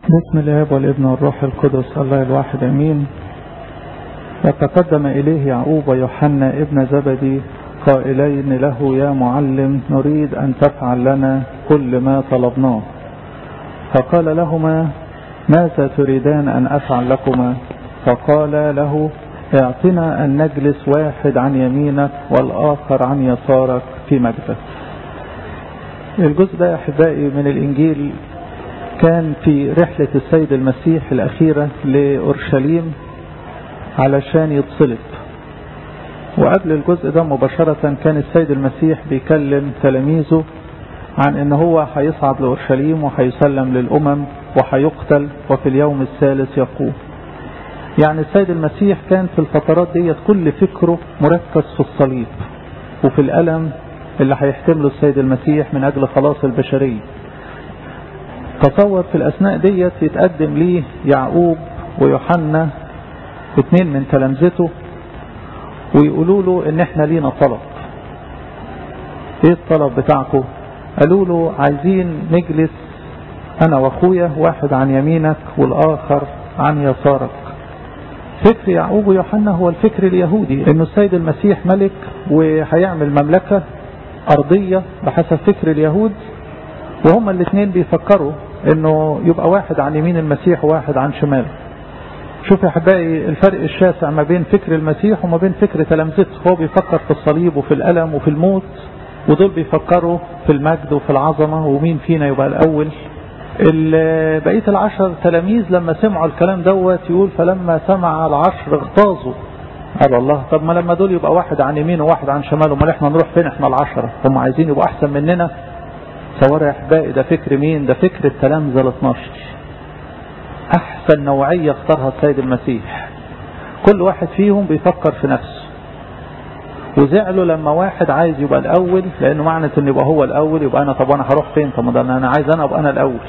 بسم الاب والابن والروح القدس الله الواحد امين وتقدم اليه يعقوب ويوحنا ابن زبدي قائلين له يا معلم نريد ان تفعل لنا كل ما طلبناه فقال لهما ماذا تريدان ان افعل لكما فقال له اعطنا ان نجلس واحد عن يمينك والاخر عن يسارك في مجدك الجزء ده يا احبائي من الانجيل كان في رحلة السيد المسيح الأخيرة لأورشليم علشان يتصلب وقبل الجزء ده مباشرة كان السيد المسيح بيكلم تلاميذه عن ان هو هيصعد لأورشليم وهيسلم للأمم وهيقتل وفي اليوم الثالث يقوم يعني السيد المسيح كان في الفترات ديت كل فكره مركز في الصليب وفي الألم اللي هيحتمله السيد المسيح من أجل خلاص البشرية تصور في الأثناء ديت يتقدم ليه يعقوب ويوحنا اثنين من تلامذته ويقولوا له ان احنا لينا طلب ايه الطلب بتاعكم قالوا له عايزين نجلس انا واخويا واحد عن يمينك والاخر عن يسارك فكر يعقوب ويوحنا هو الفكر اليهودي انه السيد المسيح ملك وهيعمل مملكة ارضية بحسب فكر اليهود وهما الاثنين بيفكروا انه يبقى واحد عن يمين المسيح وواحد عن شماله شوف يا احبائي الفرق الشاسع ما بين فكر المسيح وما بين فكر تلامذته هو بيفكر في الصليب وفي الالم وفي الموت ودول بيفكروا في المجد وفي العظمه ومين فينا يبقى الاول بقيه العشر تلاميذ لما سمعوا الكلام دوت يقول فلما سمع العشر اغتاظوا قال الله طب ما لما دول يبقى واحد عن يمين وواحد عن شمال امال احنا نروح فين احنا العشره هم عايزين يبقوا احسن مننا تصور يا احبائي ده فكر مين ده فكر التلامذه ال 12 احسن نوعيه اختارها السيد المسيح كل واحد فيهم بيفكر في نفسه وزعلوا لما واحد عايز يبقى الاول لانه معنى ان يبقى هو الاول يبقى انا طب انا هروح فين طب ده انا عايز انا ابقى انا الاول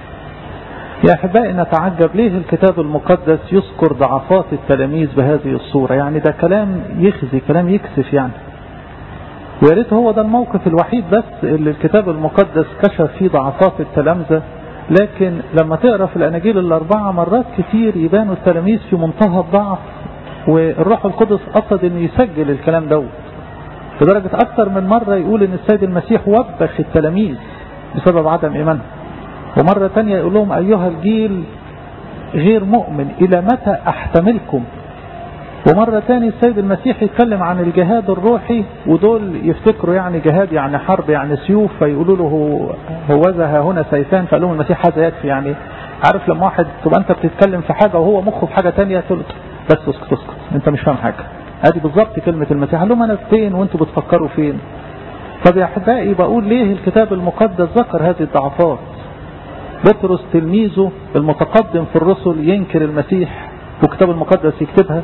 يا احبائي نتعجب ليه الكتاب المقدس يذكر ضعفات التلاميذ بهذه الصوره يعني ده كلام يخزي كلام يكسف يعني ويا ريت هو ده الموقف الوحيد بس اللي الكتاب المقدس كشف فيه ضعفات التلامذة لكن لما تقرا في الاناجيل الاربعه مرات كتير يبانوا التلاميذ في منتهى الضعف والروح القدس قصد انه يسجل الكلام دوت لدرجه اكثر من مره يقول ان السيد المسيح وبخ التلاميذ بسبب عدم ايمانهم ومره ثانيه يقول لهم ايها الجيل غير مؤمن الى متى احتملكم ومرة تاني السيد المسيح يتكلم عن الجهاد الروحي ودول يفتكروا يعني جهاد يعني حرب يعني سيوف فيقولوا له هوذا ها هنا سيفان فقال لهم المسيح هذا يكفي يعني عارف لما واحد تبقى انت بتتكلم في حاجة وهو مخه في حاجة تانية تقول بس اسكت اسكت انت مش فاهم حاجة ادي بالظبط كلمة المسيح قال لهم انا فين وانتوا بتفكروا فين طب يا احبائي بقول ليه الكتاب المقدس ذكر هذه الضعفات بطرس تلميذه المتقدم في الرسل ينكر المسيح والكتاب المقدس يكتبها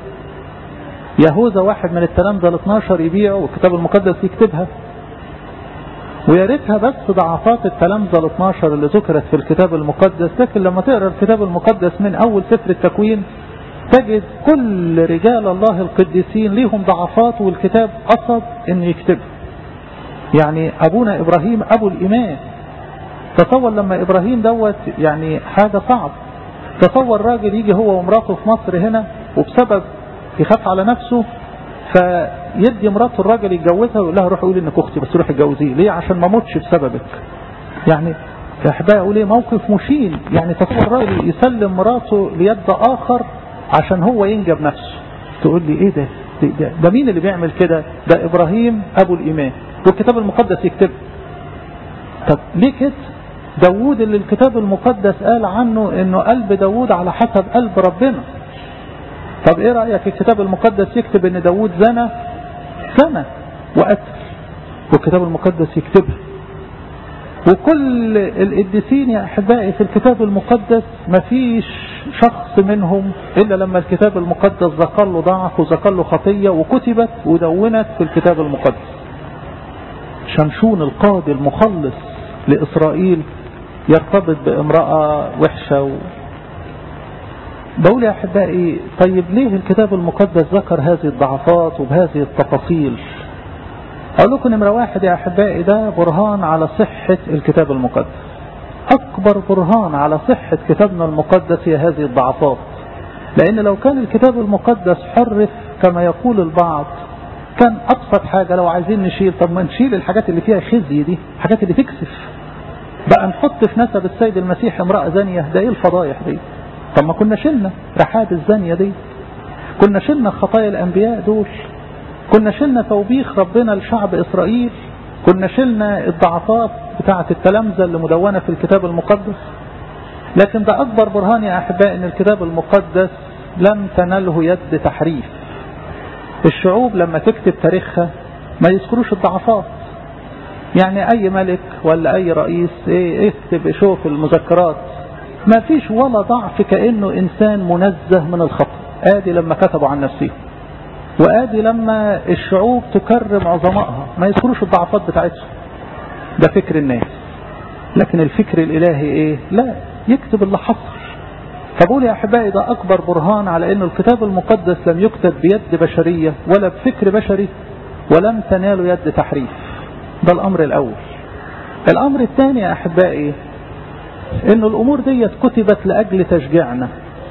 يهوذا واحد من التلامذة ال 12 يبيعه والكتاب المقدس يكتبها ويا ريتها بس ضعفات التلامذة ال 12 اللي ذكرت في الكتاب المقدس لكن لما تقرا الكتاب المقدس من اول سفر التكوين تجد كل رجال الله القديسين ليهم ضعفات والكتاب قصد ان يكتبها يعني ابونا ابراهيم ابو الايمان تصور لما ابراهيم دوت يعني حاجه صعب تصور راجل يجي هو ومراته في مصر هنا وبسبب يخاف على نفسه فيدي مراته الراجل يتجوزها ويقول لها روح قولي انك اختي بس روح اتجوزيه ليه عشان ما اموتش بسببك يعني يا احبائي اقول ايه موقف مشين يعني تصور راجل يسلم مراته ليد اخر عشان هو ينجى بنفسه تقول لي ايه ده ده, ده مين اللي بيعمل كده ده ابراهيم ابو الايمان والكتاب المقدس يكتب طب ليه كده داوود اللي الكتاب المقدس قال عنه انه قلب داوود على حسب قلب ربنا طب ايه رأيك الكتاب المقدس يكتب ان داود زنى زنى وقتل والكتاب المقدس يكتبها وكل القديسين يا احبائي في الكتاب المقدس مفيش شخص منهم الا لما الكتاب المقدس ذكر له ضعف وذكر له خطيه وكتبت ودونت في الكتاب المقدس شمشون القاضي المخلص لاسرائيل يرتبط بامراه وحشه و... بقول يا احبائي طيب ليه الكتاب المقدس ذكر هذه الضعفات وبهذه التفاصيل اقول لكم نمره واحد يا احبائي ده برهان على صحه الكتاب المقدس أكبر برهان على صحة كتابنا المقدس هي هذه الضعفات لأن لو كان الكتاب المقدس حرف كما يقول البعض كان أبسط حاجة لو عايزين نشيل طب ما نشيل الحاجات اللي فيها خزي دي الحاجات اللي تكسف بقى نحط في نسب السيد المسيح امرأة زانية ده ايه الفضايح دي طب ما كنا شلنا رحاب الزانية دي كنا شلنا خطايا الأنبياء دول كنا شلنا توبيخ ربنا لشعب إسرائيل كنا شلنا الضعفات بتاعة التلامذة اللي مدونة في الكتاب المقدس لكن ده أكبر برهان يا أحباء أن الكتاب المقدس لم تنله يد تحريف الشعوب لما تكتب تاريخها ما يذكروش الضعفات يعني أي ملك ولا أي رئيس إيه اكتب شوف المذكرات ما فيش ولا ضعف كأنه إنسان منزه من الخطأ آدي لما كتبوا عن نفسه وآدي لما الشعوب تكرم عظمائها ما يذكروش الضعفات بتاعتهم ده فكر الناس لكن الفكر الإلهي إيه لا يكتب اللي حصل فبقول يا أحبائي ده أكبر برهان على أن الكتاب المقدس لم يكتب بيد بشرية ولا بفكر بشري ولم تنال يد تحريف ده الأمر الأول الأمر الثاني يا أحبائي أن الأمور دي كتبت لأجل تشجيعنا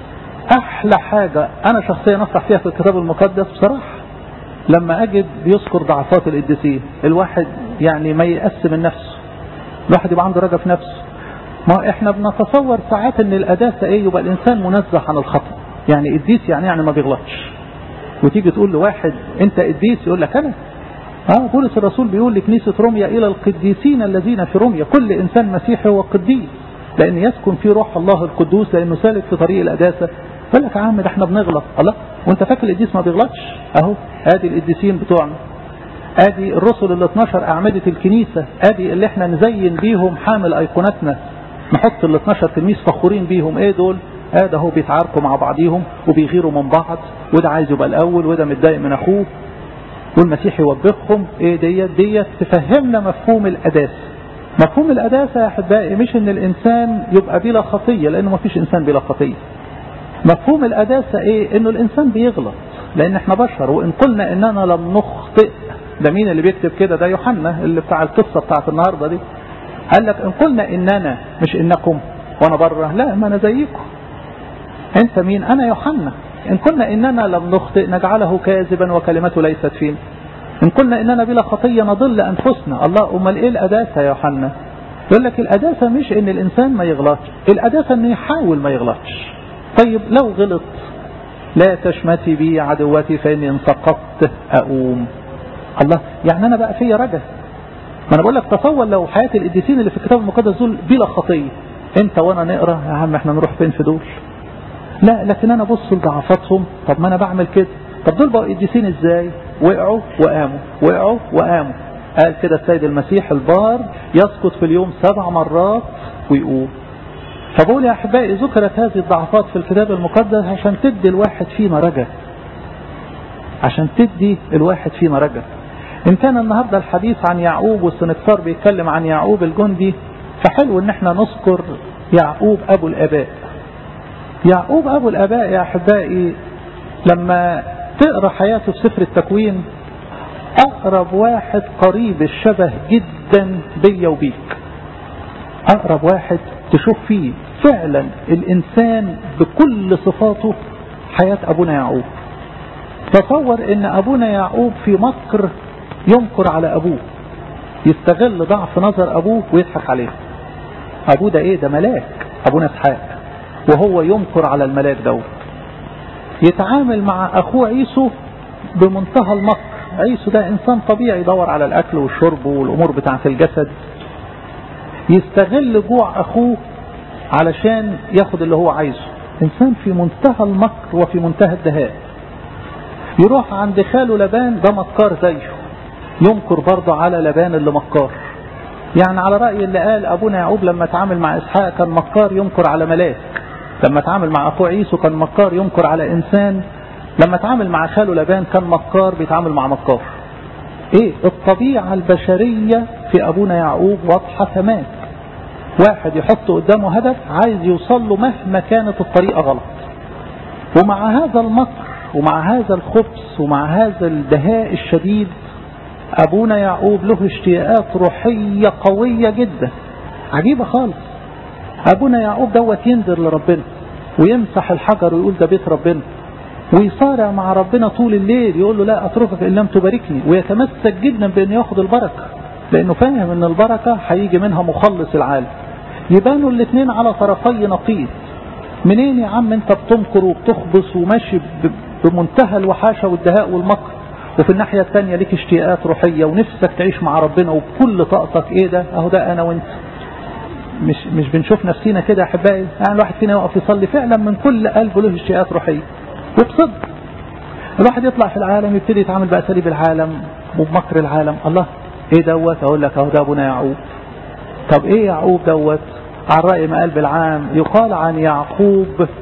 أحلى حاجة أنا شخصيا أفرح فيها في الكتاب المقدس بصراحة لما أجد بيذكر ضعفات القديسين الواحد يعني ما يأس من نفسه الواحد يبقى عنده رجا في نفسه ما احنا بنتصور ساعات ان القداسة ايه يبقى الانسان منزه عن الخطأ يعني قديس يعني يعني ما بيغلطش وتيجي تقول لواحد انت قديس يقول لك انا اه بولس الرسول بيقول لكنيسة روميا الى القديسين الذين في روميا كل انسان مسيحي هو قديس لان يسكن في روح الله القدوس لانه سالك في طريق القداسة يقول لك يا عم ده احنا بنغلط الله وانت فاكر القديس ما بيغلطش اهو ادي القديسين بتوعنا ادي الرسل ال 12 اعمدة الكنيسة ادي اللي احنا نزين بيهم حامل ايقوناتنا نحط ال 12 تلميذ فخورين بيهم ايه دول اه ده هو بيتعاركوا مع بعضيهم وبيغيروا من بعض وده عايز يبقى الاول وده متضايق من اخوه والمسيح يوبخهم ايه ديت ديت تفهمنا مفهوم القداسه مفهوم القداسه يا احبائي مش ان الانسان يبقى بلا خطيه لانه ما فيش انسان بلا خطيه مفهوم القداسه ايه انه الانسان بيغلط لان احنا بشر وان قلنا اننا لم نخطئ ده مين اللي بيكتب كده ده يوحنا اللي بتاع القصه بتاعت النهارده دي قال لك ان قلنا اننا مش انكم وانا بره لا ما انا زيكم انت مين انا يوحنا ان قلنا اننا لم نخطئ نجعله كاذبا وكلمته ليست فينا ان قلنا اننا بلا خطيه نضل انفسنا الله امال ايه القداسه يا يوحنا يقول لك القداسه مش ان الانسان ما يغلطش القداسه انه يحاول ما يغلطش طيب لو غلط لا تشمتي بي عدوتي فاني ان سقطت اقوم الله يعني انا بقى فيا رجا ما انا بقول لك تصور لو حياه القديسين اللي في الكتاب المقدس دول بلا خطيه انت وانا نقرا يا عم احنا نروح فين في دول لا لكن انا بص لضعفاتهم طب ما انا بعمل كده طب دول بقوا قديسين ازاي وقعوا وقاموا وقعوا وقاموا قال كده السيد المسيح البار يسقط في اليوم سبع مرات ويقوم فبقول يا احبائي ذكرت هذه الضعفات في الكتاب المقدس عشان تدي الواحد فينا رجا عشان تدي الواحد فينا رجا ان كان النهاردة الحديث عن يعقوب والسنكسار بيتكلم عن يعقوب الجندي فحلو ان احنا نذكر يعقوب ابو الاباء يعقوب ابو الاباء يا احبائي لما تقرا حياته في سفر التكوين اقرب واحد قريب الشبه جدا بيا وبيك اقرب واحد تشوف فيه فعلا الانسان بكل صفاته حياة ابونا يعقوب تصور ان ابونا يعقوب في مكر ينكر على ابوه يستغل ضعف نظر ابوه ويضحك عليه ابوه ده ايه ده ملاك ابونا اسحاق وهو ينكر على الملاك دوت يتعامل مع اخوه عيسو بمنتهى المكر عيسو ده انسان طبيعي يدور على الاكل والشرب والامور بتاعه الجسد يستغل جوع اخوه علشان ياخد اللي هو عايزه انسان في منتهى المكر وفي منتهى الدهاء يروح عند خاله لبان ده مكار زيه ينكر برضه على لبان اللي مكار يعني على رأي اللي قال أبونا يعقوب لما اتعامل مع إسحاق كان مكار ينكر على ملاك لما اتعامل مع أخوه عيسو كان مكار ينكر على إنسان لما اتعامل مع خاله لبان كان مكار بيتعامل مع مكار ايه الطبيعة البشرية في أبونا يعقوب واضحة تمام واحد يحط قدامه هدف عايز يوصل له مهما كانت الطريقة غلط ومع هذا المكر ومع هذا الخبث ومع هذا الدهاء الشديد أبونا يعقوب له اشتياقات روحية قوية جدا عجيبة خالص ابونا يعقوب دوت ينذر لربنا ويمسح الحجر ويقول ده بيت ربنا ويصارع مع ربنا طول الليل يقول له لا اتركك ان لم تباركني ويتمسك جدا بانه ياخد البركه لانه فاهم ان البركه هيجي منها مخلص العالم يبانوا الاثنين على طرفي نقيض منين يا عم انت بتمكر وبتخبص وماشي بمنتهى الوحاشه والدهاء والمكر وفي الناحيه الثانيه ليك اشتياقات روحيه ونفسك تعيش مع ربنا وبكل طاقتك ايه ده اهو ده انا وانت مش مش بنشوف نفسينا كده يا احبائي يعني الواحد فينا يقف يصلي فعلا من كل قلبه له اشتياقات روحيه وبصدق الواحد يطلع في العالم يبتدي يتعامل باساليب العالم وبمكر العالم الله ايه دوت اقول لك اهو ده ابونا يعقوب طب ايه يعقوب دوت عن رأي ما قال بالعام يقال عن يعقوب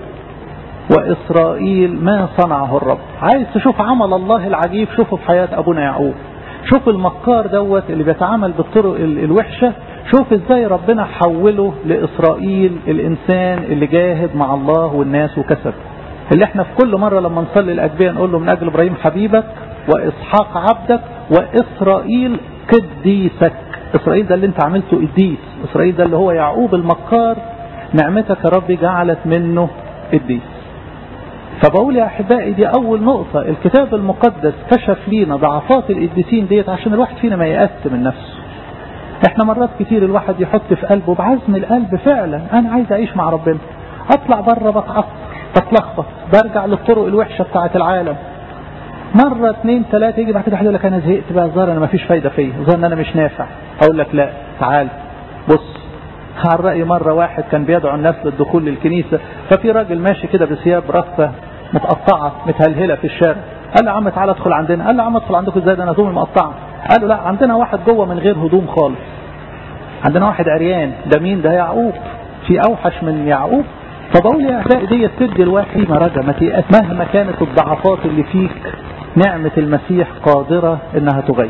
وإسرائيل ما صنعه الرب عايز تشوف عمل الله العجيب شوفه في حياة أبونا يعقوب شوف المكار دوت اللي بيتعامل بالطرق الوحشة شوف ازاي ربنا حوله لإسرائيل الإنسان اللي جاهد مع الله والناس وكسب اللي احنا في كل مرة لما نصلي الأجبية نقول له من أجل إبراهيم حبيبك وإسحاق عبدك وإسرائيل قديسك إسرائيل ده اللي انت عملته قديس إسرائيل ده اللي هو يعقوب المكار نعمتك يا رب جعلت منه قديس فبقول يا أحبائي دي أول نقطة الكتاب المقدس كشف لينا ضعفات القديسين ديت عشان الواحد فينا ما يأس من نفسه احنا مرات كتير الواحد يحط في قلبه بعزم القلب فعلا انا عايز اعيش مع ربنا اطلع بره بتعصر بتلخبط برجع للطرق الوحشه بتاعت العالم مرة اثنين ثلاثة يجي بعد كده يقول لك أنا زهقت بقى الظاهر أنا مفيش فايدة فيا الظاهر إن أنا مش نافع أقول لك لا تعال بص على الرأي مرة واحد كان بيدعو الناس للدخول للكنيسة ففي راجل ماشي كده بثياب رفة متقطعة متهلهلة في الشارع قال له يا عم تعالى ادخل عندنا قال له يا عم ادخل عندكم ازاي ده انا هدومي مقطعة قال له لا عندنا واحد جوه من غير هدوم خالص عندنا واحد عريان ده مين ده يعقوب في اوحش من يعقوب فبقول يا احبائي دي تدي الواحد مرجع ما تيأس مهما كانت الضعفات اللي فيك نعمة المسيح قادرة انها تغير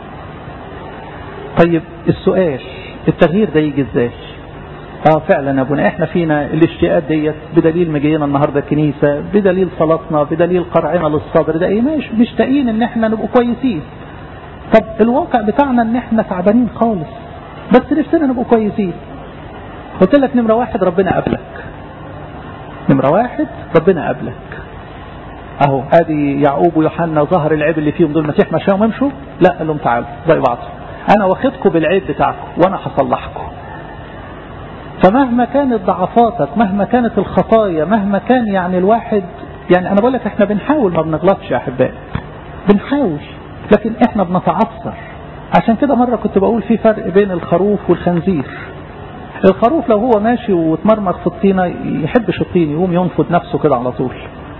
طيب السؤال التغيير ده يجي ازاي اه فعلا يا ابونا احنا فينا الاشتياقات ديت بدليل مجينا النهارده الكنيسه بدليل صلاتنا بدليل قرعنا للصبر ده ايه مش مشتاقين ان احنا نبقى كويسين طب الواقع بتاعنا ان احنا تعبانين خالص بس نفسنا نبقى كويسين قلت لك نمره واحد ربنا قبلك نمره واحد ربنا قبلك اهو ادي يعقوب ويوحنا ظهر العيب اللي فيهم دول المسيح مشاهم وامشوا لا قال لهم تعالوا زي بعض انا واخدكم بالعيب بتاعكم وانا هصلحكم فمهما كانت ضعفاتك مهما كانت الخطايا مهما كان يعني الواحد يعني انا بقول لك احنا بنحاول ما بنغلطش يا احبائي بنحاول لكن احنا بنتعثر عشان كده مرة كنت بقول في فرق بين الخروف والخنزير الخروف لو هو ماشي واتمرمغ في الطينة يحبش الطين يقوم ينفض نفسه كده على طول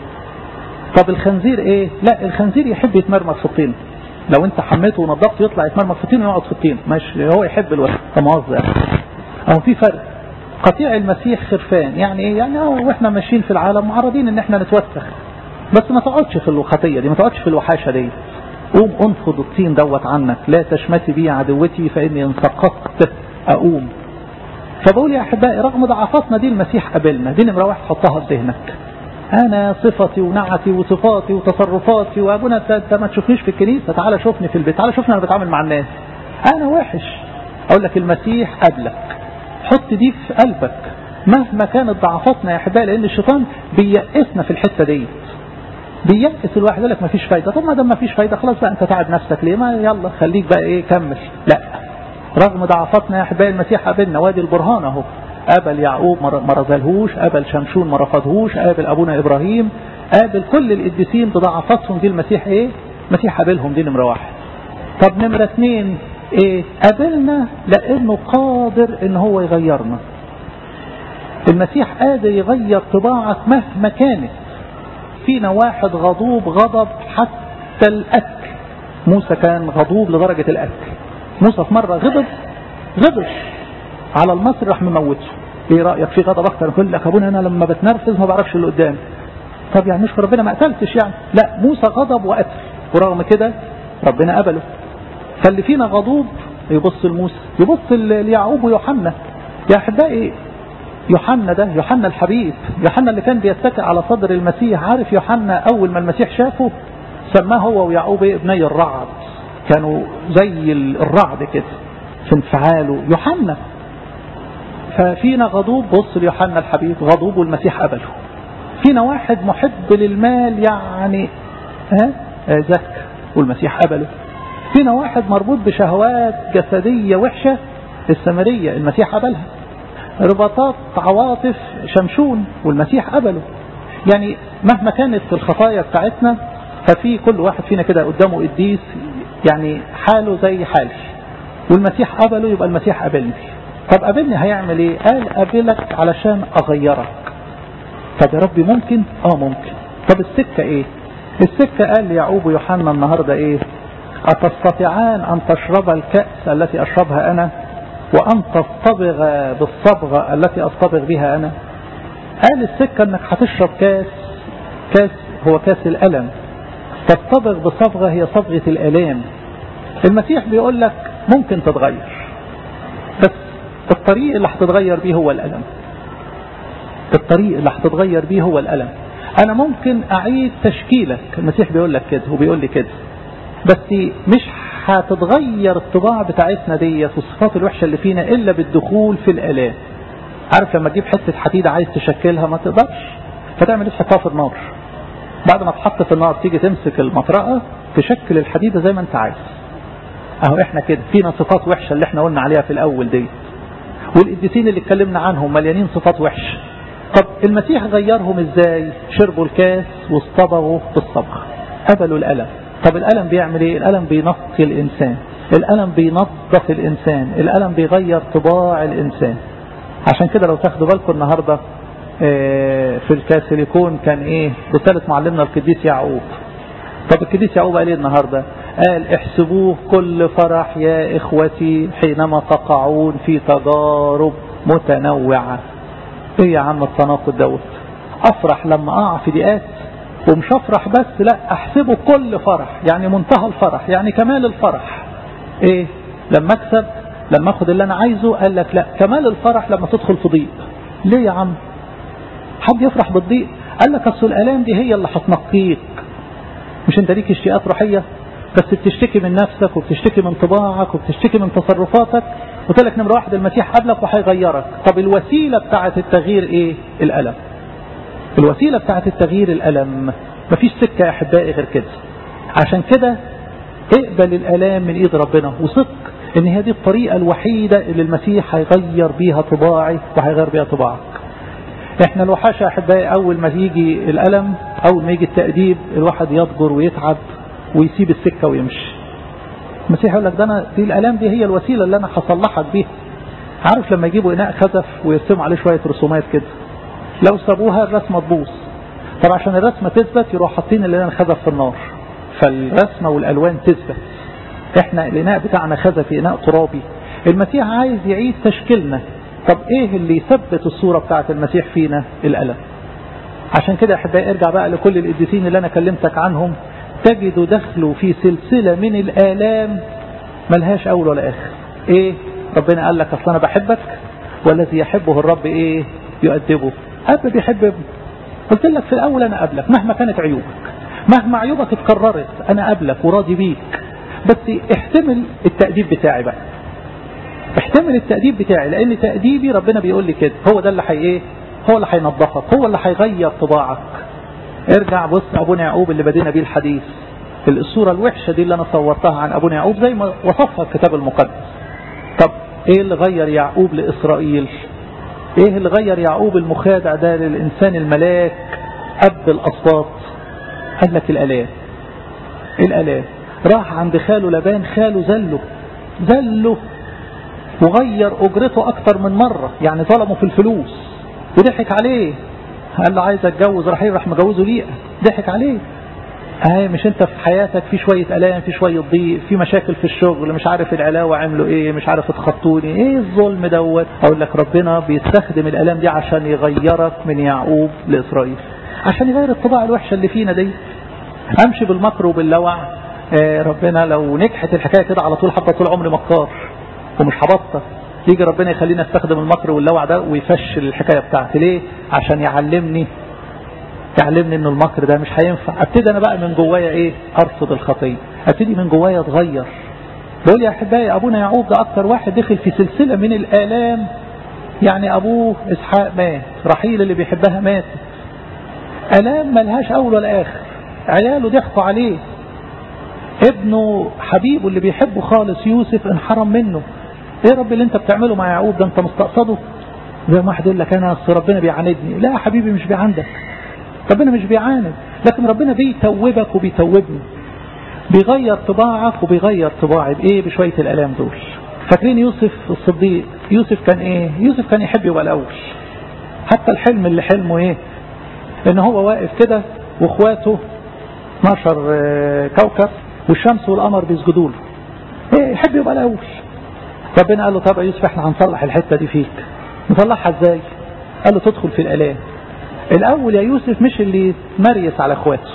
طب الخنزير ايه لا الخنزير يحب يتمرمغ في الطين لو انت حميته ونضفته يطلع يتمرمغ في الطين ويقعد في الطين ماشي هو يحب الوسط فموظف اهو في فرق قطيع المسيح خرفان يعني ايه يعني اه واحنا ماشيين في العالم معرضين ان احنا نتوسخ بس ما تقعدش في الخطيه دي ما تقعدش في الوحاشه دي قوم انفض الطين دوت عنك لا تشمتي بي عدوتي فاني ان سقطت اقوم فبقول يا احبائي رغم ضعفاتنا دي المسيح قابلنا دي نمره واحد حطها في ذهنك انا صفتي ونعتي وصفاتي وتصرفاتي وابونا انت ما تشوفنيش في الكنيسه تعالى شوفني في البيت تعالى شوفني انا بتعامل مع الناس انا وحش اقول لك المسيح قبلك حط دي في قلبك مهما كانت ضعفاتنا يا احبائي لان الشيطان بيأسنا في الحته دي بيأس الواحد يقول لك ما فيش فايده طب ما دام ما فيش فايده خلاص بقى انت تعب نفسك ليه ما يلا خليك بقى ايه كمل لا رغم ضعفاتنا يا احبائي المسيح قابلنا وادي البرهان اهو قابل يعقوب ما رزلهوش قابل شمشون ما رفضهوش قابل ابونا ابراهيم قابل كل القديسين بضعفاتهم دي المسيح ايه المسيح قابلهم دي نمره واحد طب نمره اثنين ايه قابلنا لانه قادر ان هو يغيرنا المسيح قادر يغير طباعك مهما كانت فينا واحد غضوب غضب حتى الاكل موسى كان غضوب لدرجة الاكل موسى في مرة غضب غضب على المصري راح مموته ايه رأيك في غضب اكتر يقول لك ابونا انا لما بتنرفز ما بعرفش اللي قدامي طب يعني نشكر ربنا ما قتلتش يعني لا موسى غضب وقتل ورغم كده ربنا قبله فاللي فينا غضوب يبص لموسى يبص ليعقوب ويوحنا يا احبائي يوحنا ده يوحنا الحبيب يوحنا اللي كان بيتكئ على صدر المسيح عارف يوحنا اول ما المسيح شافه سماه هو ويعقوب ايه ابني الرعد كانوا زي الرعد كده في انفعاله يوحنا ففينا غضوب بص ليوحنا الحبيب غضوب والمسيح قبله فينا واحد محب للمال يعني ها زك والمسيح قبله فينا واحد مربوط بشهوات جسدية وحشة السمرية المسيح قبلها رباطات عواطف شمشون والمسيح قبله يعني مهما كانت الخطايا بتاعتنا ففي كل واحد فينا كده قدامه قديس يعني حاله زي حالي والمسيح قبله يبقى المسيح قبلني طب قابلني هيعمل ايه قال قابلك علشان اغيرك طب يا ربي ممكن اه ممكن طب السكة ايه السكة قال ليعقوب ويوحنا النهاردة ايه أتستطيعان أن تشرب الكأس التي أشربها أنا وأن تصطبغ بالصبغة التي أصطبغ بها أنا قال السكة أنك هتشرب كاس كاس هو كاس الألم تصطبغ بصبغة هي صبغة الألام المسيح بيقول لك ممكن تتغير بس الطريق اللي هتتغير بيه هو الألم الطريق اللي هتتغير بيه هو الألم أنا ممكن أعيد تشكيلك المسيح بيقول لك كده وبيقول لي كده بس مش هتتغير الطباع بتاعتنا ديت والصفات الوحشة اللي فينا إلا بالدخول في الآلام عارف لما تجيب حتة حديدة عايز تشكلها ما تقدرش فتعمل ايه تحطها في النار بعد ما تحط في النار تيجي تمسك المطرقة تشكل الحديدة زي ما انت عايز اهو احنا كده فينا صفات وحشة اللي احنا قلنا عليها في الاول دي والقديسين اللي اتكلمنا عنهم مليانين صفات وحشة طب المسيح غيرهم ازاي شربوا الكاس واصطبغوا بالصبغ قبلوا الألم طب الألم بيعمل ايه الألم بينقي الإنسان الألم بينظف الإنسان الألم بيغير طباع الإنسان عشان كده لو تاخدوا بالكم النهاردة في الكاثوليكون كان ايه رسالة معلمنا القديس يعقوب طب القديس يعقوب قال ايه النهاردة قال احسبوه كل فرح يا اخوتي حينما تقعون في تجارب متنوعة ايه يا عم التناقض دوت افرح لما اقع في ضيقات ومش افرح بس لا احسبه كل فرح يعني منتهى الفرح يعني كمال الفرح ايه لما اكسب لما اخد اللي انا عايزه قال لك لا كمال الفرح لما تدخل في ضيق ليه يا عم حد يفرح بالضيق قال لك اصل الالام دي هي اللي هتنقيك مش انت ليك اشتياقات روحيه بس بتشتكي من نفسك وبتشتكي من طباعك وبتشتكي من تصرفاتك قلت لك نمره واحد المسيح قبلك وهيغيرك طب الوسيله بتاعه التغيير ايه الالم الوسيله بتاعه التغيير الالم مفيش سكه يا احبائي غير كده عشان كده اقبل الالام من ايد ربنا وثق ان هي دي الطريقه الوحيده اللي المسيح هيغير بيها طباعي وهيغير بيها طباعك احنا الوحشة احبائي اول ما يجي الالم اول ما يجي التأديب الواحد يضجر ويتعب ويسيب السكة ويمشي المسيح يقول لك ده انا دي الالام دي هي الوسيلة اللي انا هصلحك بيها عارف لما يجيبوا اناء خزف ويرسموا عليه شوية رسومات كده لو سابوها الرسمة تبوظ طب عشان الرسمة تثبت يروحوا حاطين الاناء الخزف في النار فالرسمة والالوان تثبت احنا الاناء بتاعنا خزفي اناء ترابي المسيح عايز يعيد تشكيلنا طب ايه اللي يثبت الصورة بتاعت المسيح فينا الألم عشان كده احبائي ارجع بقى لكل القديسين اللي انا كلمتك عنهم تجد دخلوا في سلسلة من الآلام ملهاش أول ولا آخر ايه ربنا قال لك اصل انا بحبك والذي يحبه الرب ايه يؤدبه اب بيحب ابنه قلت لك في الاول انا قبلك مهما كانت عيوبك مهما عيوبك اتكررت انا قبلك وراضي بيك بس احتمل التأديب بتاعي بقى احتمل التأديب بتاعي لان تأديبي ربنا بيقول لي كده هو ده اللي حي ايه هو اللي هينظفك هو اللي هيغير طباعك ارجع بص ابونا يعقوب اللي بدينا بيه الحديث الصورة الوحشة دي اللي انا صورتها عن ابونا يعقوب زي ما وصفها الكتاب المقدس طب ايه اللي غير يعقوب لاسرائيل ايه اللي غير يعقوب المخادع ده للانسان الملاك اب الاسباط قال لك الالام الالام راح عند خاله لبان خاله زله زله وغير اجرته اكتر من مرة يعني ظلمه في الفلوس وضحك عليه قال له عايز اتجوز راح راح مجوزه ليه ضحك عليه اهي مش انت في حياتك في شوية الام في شوية ضيق في مشاكل في الشغل مش عارف العلاوة عملوا ايه مش عارف اتخطوني ايه الظلم دوت اقول لك ربنا بيستخدم الالام دي عشان يغيرك من يعقوب لاسرائيل عشان يغير الطباع الوحشة اللي فينا دي امشي بالمكر وباللوع آه ربنا لو نجحت الحكاية كده على طول حتى طول عمري مكار ومش هبطل يجي ربنا يخليني استخدم المكر واللوع ده ويفشل الحكاية بتاعتي ليه عشان يعلمني يعلمني ان المكر ده مش هينفع ابتدي انا بقى من جوايا ايه ارفض الخطيه ابتدي من جوايا اتغير بقول يا احبائي ابونا يعقوب ده اكتر واحد دخل في سلسله من الالام يعني أبوه إسحاق مات رحيل اللي بيحبها مات ألام ملهاش أول ولا آخر عياله ضحكوا عليه ابنه حبيبه اللي بيحبه خالص يوسف انحرم منه ايه رب اللي انت بتعمله مع يعقوب ده انت مستقصده زي ما واحد يقول لك انا اصل ربنا بيعاندني لا يا حبيبي مش بيعاندك ربنا مش بيعاند لكن ربنا بيتوبك وبيتوبني بيغير طباعك وبيغير طباعي بايه بشويه الالام دول فاكرين يوسف الصديق يوسف كان ايه يوسف كان يحب يبقى الاول حتى الحلم اللي حلمه ايه ان هو واقف كده واخواته 12 كوكب والشمس والقمر بيسجدوا له ايه يحب يبقى الاول ربنا قال له طب يا يوسف احنا هنصلح الحته دي فيك نصلحها ازاي قال له تدخل في الالام الاول يا يوسف مش اللي يتمريس على اخواته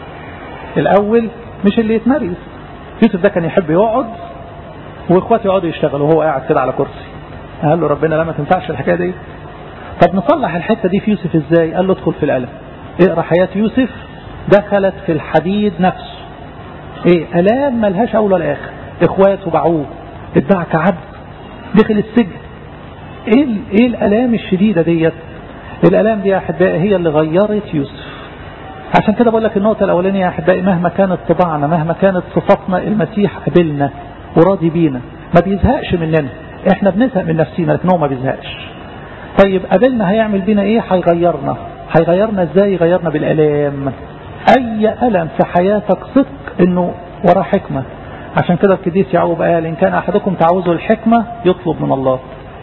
الاول مش اللي يتمريس يوسف ده كان يحب يقعد واخواته يقعدوا يشتغلوا وهو قاعد كده على كرسي قال له ربنا لا ما تنفعش الحكايه دي طب نصلح الحته دي في يوسف ازاي قال له ادخل في الالم اقرا حياه يوسف دخلت في الحديد نفسه ايه الام ملهاش اول ولا اخر اخواته باعوه اتباع كعبد دخل السجن ايه ايه الالام الشديده ديت الالام دي يا احبائي هي اللي غيرت يوسف عشان كده بقول لك النقطه الاولانيه يا احبائي مهما كانت طباعنا مهما كانت صفاتنا المسيح قبلنا وراضي بينا ما بيزهقش مننا احنا بنزهق من نفسينا لكن هو ما بيزهقش طيب قابلنا هيعمل بينا ايه هيغيرنا هيغيرنا ازاي يغيرنا بالالام اي الم في حياتك صدق انه وراه حكمه عشان كده القديس يعقوب قال ان كان احدكم تعوزه الحكمه يطلب من الله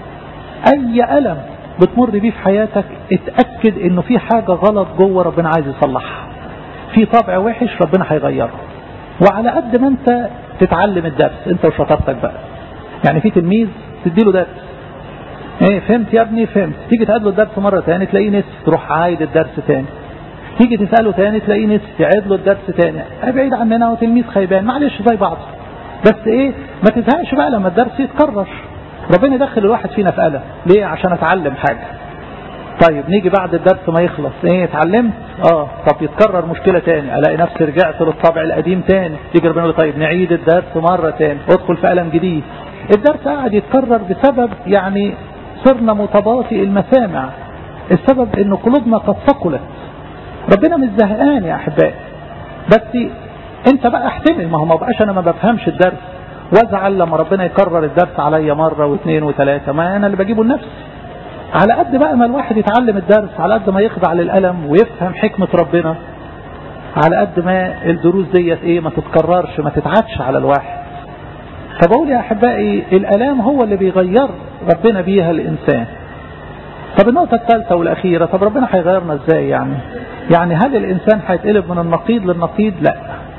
اي الم بتمر بيه في حياتك اتاكد انه في حاجه غلط جوه ربنا عايز يصلحها في طبع وحش ربنا هيغيره وعلى قد ما انت تتعلم الدرس انت وشطارتك بقى يعني في تلميذ تديله درس ايه فهمت يا ابني فهمت تيجي تقابله الدرس مره تاني تلاقيه نسي تروح عايد الدرس تاني تيجي تساله تاني تلاقيه نسي تعيد له الدرس تاني بعيد عننا وتلميذ خيبان معلش زي بعض بس ايه ما تزهقش بقى لما الدرس يتكرر ربنا يدخل الواحد فينا في قلق ليه عشان اتعلم حاجه طيب نيجي بعد الدرس ما يخلص ايه اتعلمت اه طب يتكرر مشكله تاني الاقي نفسي رجعت للطبع القديم تاني يجي ربنا يقول طيب نعيد الدرس مره تاني ادخل في قلم جديد الدرس قاعد يتكرر بسبب يعني صرنا متباطئ المسامع السبب ان قلوبنا قد ثقلت ربنا مش زهقان يا احبائي بس انت بقى احتمل ما هو ما بقاش انا ما بفهمش الدرس وازعل لما ربنا يكرر الدرس عليا مره واثنين وثلاثه ما انا اللي بجيبه لنفسي على قد بقى ما الواحد يتعلم الدرس على قد ما يخضع للألم ويفهم حكمة ربنا على قد ما الدروس ديت ايه ما تتكررش ما تتعادش على الواحد فبقول يا احبائي الالام هو اللي بيغير ربنا بيها الانسان طب النقطة الثالثة والأخيرة طب ربنا هيغيرنا ازاي يعني يعني هل الإنسان هيتقلب من النقيض للنقيض لا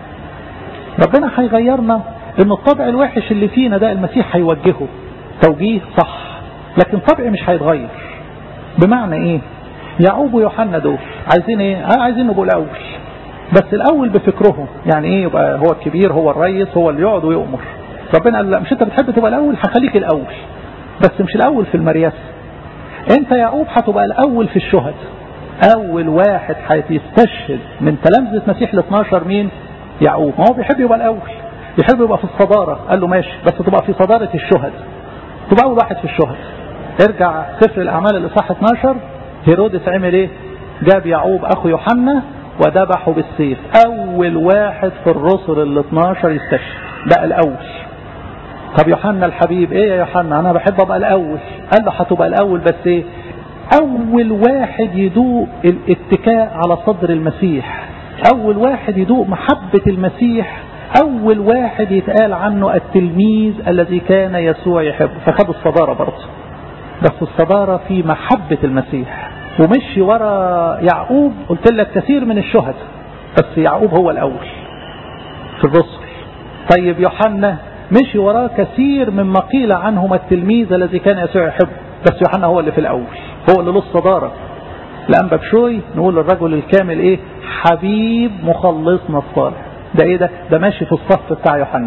ربنا هيغيرنا ان الطبع الوحش اللي فينا ده المسيح هيوجهه توجيه صح لكن طبعي مش هيتغير بمعنى ايه يعقوب ويوحنا دول عايزين ايه اه عايزين نبقوا الاول بس الاول بفكرهم يعني ايه يبقى هو الكبير هو الرئيس هو اللي يقعد ويؤمر ربنا قال لا مش انت بتحب تبقى الاول هخليك الاول بس مش الاول في المرياسه انت يعقوب هتبقى الاول في الشهد اول واحد هيستشهد من تلامذه مسيح ال 12 مين يعقوب ما هو بيحب يبقى الاول يحب يبقى في الصداره قال له ماشي بس تبقى في صداره الشهد تبقى اول واحد في الشهد ارجع سفر الاعمال الاصحاح 12 هيرودس عمل ايه جاب يعقوب اخو يوحنا وذبحه بالسيف اول واحد في الرسل ال 12 يستشهد بقى الاول طب يوحنا الحبيب ايه يا يوحنا انا بحب ابقى الاول قال له هتبقى الاول بس ايه اول واحد يدوق الاتكاء على صدر المسيح اول واحد يدوق محبة المسيح اول واحد يتقال عنه التلميذ الذي كان يسوع يحبه فخد الصدارة برضه بس الصدارة في محبة المسيح ومشي ورا يعقوب قلت لك كثير من الشهداء بس يعقوب هو الأول في الرسل طيب يوحنا مشي وراه كثير مما قيل عنهم التلميذ الذي كان يسوع يحبه بس يوحنا هو اللي في الأول هو اللي له الصدارة الأنبا بشوي نقول للرجل الكامل إيه حبيب مخلصنا الصالح ده إيه ده ده ماشي في الصف بتاع يوحنا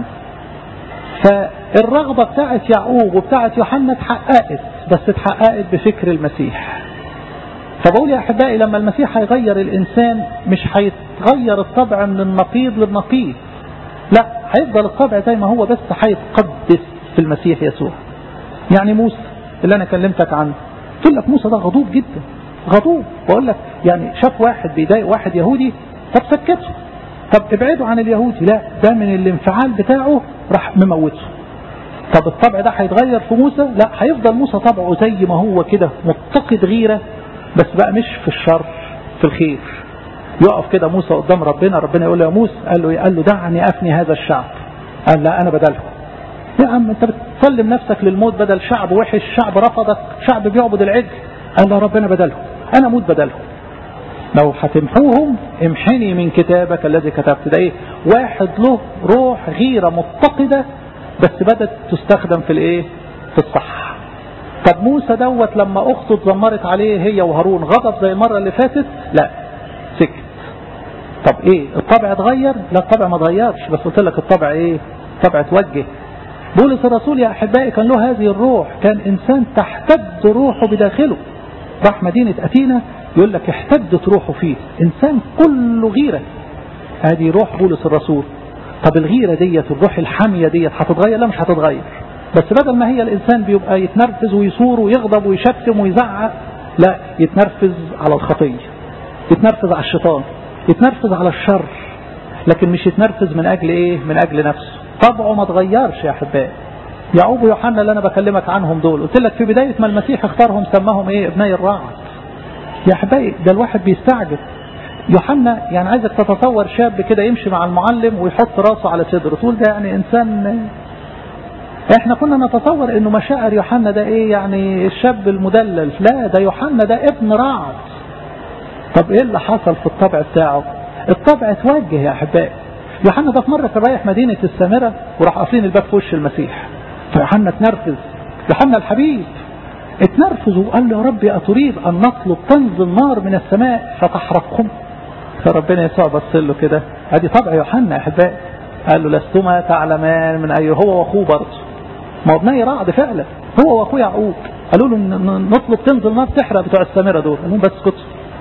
فالرغبة بتاعت يعقوب وبتاعت يوحنا اتحققت بس اتحققت بفكر المسيح فبقول يا أحبائي لما المسيح هيغير الإنسان مش هيتغير الطبع من النقيض للنقيض لا هيفضل الطبع زي ما هو بس هيتقدس في المسيح يسوع يعني موسى اللي أنا كلمتك عنه يقول لك موسى ده غضوب جدا غضوب بقول لك يعني شاف واحد بيضايق واحد يهودي طب سكته طب ابعدوا عن اليهودي لا ده من الانفعال بتاعه راح مموته طب الطبع ده هيتغير في موسى لا هيفضل موسى طبعه زي ما هو كده متقد غيرة بس بقى مش في الشر في الخير يقف كده موسى قدام ربنا ربنا يقول له يا موسى قال له قال له دعني افني هذا الشعب قال لا انا بدلهم يا عم انت بتسلم نفسك للموت بدل شعب وحش شعب رفضك شعب بيعبد العجل قال له ربنا بدلهم انا اموت بدلهم لو هتمحوهم امحني من كتابك الذي كتبت ده ايه واحد له روح غيرة متقدة بس بدأت تستخدم في الايه في الصح طب موسى دوت لما اخته اتذمرت عليه هي وهارون غضب زي المرة اللي فاتت لا سكت طب ايه الطبع اتغير لا الطبع ما اتغيرش بس قلت لك الطبع ايه الطبع اتوجه بولس الرسول يا احبائي كان له هذه الروح كان انسان تحتد روحه بداخله راح مدينة أثينا يقول لك احتدت روحه فيه إنسان كله غيرة هذه روح بولس الرسول طب الغيرة ديت الروح الحامية ديت هتتغير لا مش هتتغير بس بدل ما هي الإنسان بيبقى يتنرفز ويصور ويغضب ويشتم ويزعق لا يتنرفز على الخطية يتنرفز على الشيطان يتنرفز على الشر لكن مش يتنرفز من أجل إيه من أجل نفسه طبعه ما تغيرش يا أحبائي يعقوب ويوحنا اللي أنا بكلمك عنهم دول قلت لك في بداية ما المسيح اختارهم سماهم إيه ابني الرعد يا أحبائي ده الواحد بيستعجب يوحنا يعني عايزك تتصور شاب كده يمشي مع المعلم ويحط راسه على صدره تقول ده يعني إنسان احنا كنا نتصور انه مشاعر يوحنا ده ايه يعني الشاب المدلل لا ده يوحنا ده ابن رعد طب ايه اللي حصل في الطبع بتاعه الطبع اتوجه يا احبائي يوحنا ده في مره كان رايح مدينه السامره وراح قافلين الباب في وش المسيح فيوحنا اتنرفز يوحنا الحبيب اتنرفز وقال له يا ربي أتريد أن نطلب تنزل نار من السماء فتحرقهم فربنا يسوع بص له كده ادي طبع يوحنا يا احبائي قال له لستما تعلمان من اي هو واخوه برضه ما هو ابني رعد فعلا هو واخوه يعقوب قالوا له نطلب تنزل نار تحرق بتوع السامره دول قال لهم بس اسكتوا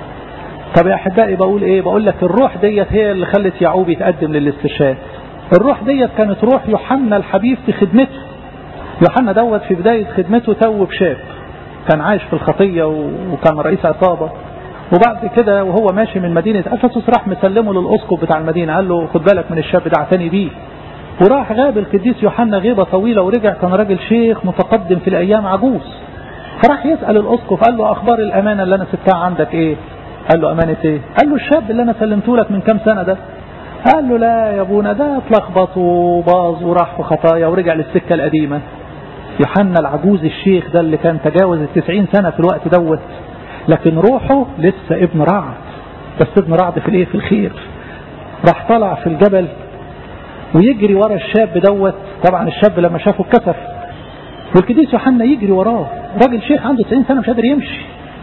طب يا احبائي بقول ايه بقول لك الروح ديت هي اللي خلت يعقوب يتقدم للاستشهاد الروح ديت كانت روح يوحنا الحبيب في خدمته يوحنا دوت في بداية خدمته توب شاب كان عايش في الخطية وكان رئيس عصابة وبعد كده وهو ماشي من مدينة أفسس راح مسلمه للأسقف بتاع المدينة قال له خد بالك من الشاب ده اعتني بيه وراح غاب القديس يوحنا غيبة طويلة ورجع كان راجل شيخ متقدم في الأيام عجوز فراح يسأل الأسقف قال له أخبار الأمانة اللي أنا سبتها عندك إيه قال له أمانة إيه قال له الشاب اللي أنا سلمته لك من كام سنة ده قال له لا يا ابونا ده اتلخبط وباظ وراح في خطايا ورجع للسكة القديمة يوحنا العجوز الشيخ ده اللي كان تجاوز التسعين سنة في الوقت دوت لكن روحه لسه ابن رعد بس ابن رعد في الايه في الخير راح طلع في الجبل ويجري ورا الشاب دوت طبعا الشاب لما شافه اتكسف والقديس يوحنا يجري وراه راجل شيخ عنده 90 سنة مش قادر يمشي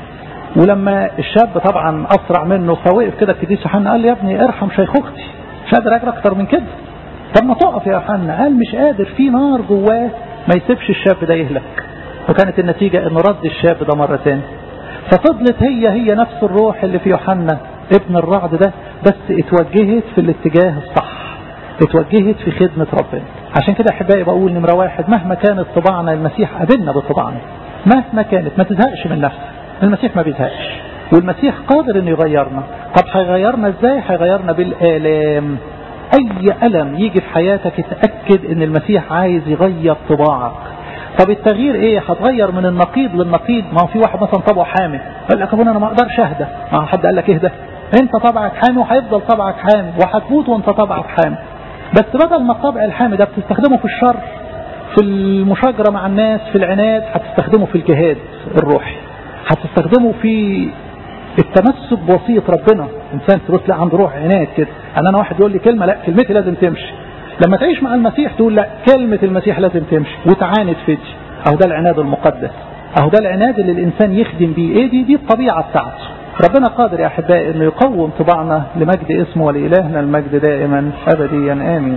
ولما الشاب طبعا اسرع منه فوقف كده القديس يوحنا قال له يا ابني ارحم شيخوختي مش قادر اجري اكتر من كده طب ما تقف يا يوحنا قال مش قادر في نار جواه ما يسيبش الشاب ده يهلك وكانت النتيجة انه رد الشاب ده مرة تاني ففضلت هي هي نفس الروح اللي في يوحنا ابن الرعد ده بس اتوجهت في الاتجاه الصح اتوجهت في خدمة ربنا عشان كده احبائي بقول نمرة واحد مهما كانت طباعنا المسيح قابلنا بطباعنا مهما كانت ما تزهقش من نفسك المسيح ما بيزهقش والمسيح قادر انه يغيرنا طب هيغيرنا ازاي هيغيرنا بالآلام اي ألم يجي في حياتك اتأكد ان المسيح عايز يغير طباعك طب التغيير ايه هتغير من النقيض للنقيض ما هو في واحد مثلا طبعه حامي قال لك ابونا انا ما اقدرش اهدى ما حد قال لك اهدى انت طبعك حامي وهيفضل طبعك حامي وهتموت وانت طبعك حامي بس بدل ما الطبع الحامي ده بتستخدمه في الشر في المشاجرة مع الناس في العناد هتستخدمه في الجهاد الروحي هتستخدمه في التمسك بوصية ربنا انسان تبص لا عنده روح عناد كده ان انا واحد يقول لي كلمة لا كلمتي لازم تمشي لما تعيش مع المسيح تقول لا كلمة المسيح لازم تمشي وتعاند في دي اهو ده العناد المقدس اهو ده العناد اللي الانسان يخدم بيه ايه دي دي الطبيعة بتاعته ربنا قادر يا احبائي انه يقوم طباعنا لمجد اسمه ولالهنا المجد دائما ابديا امين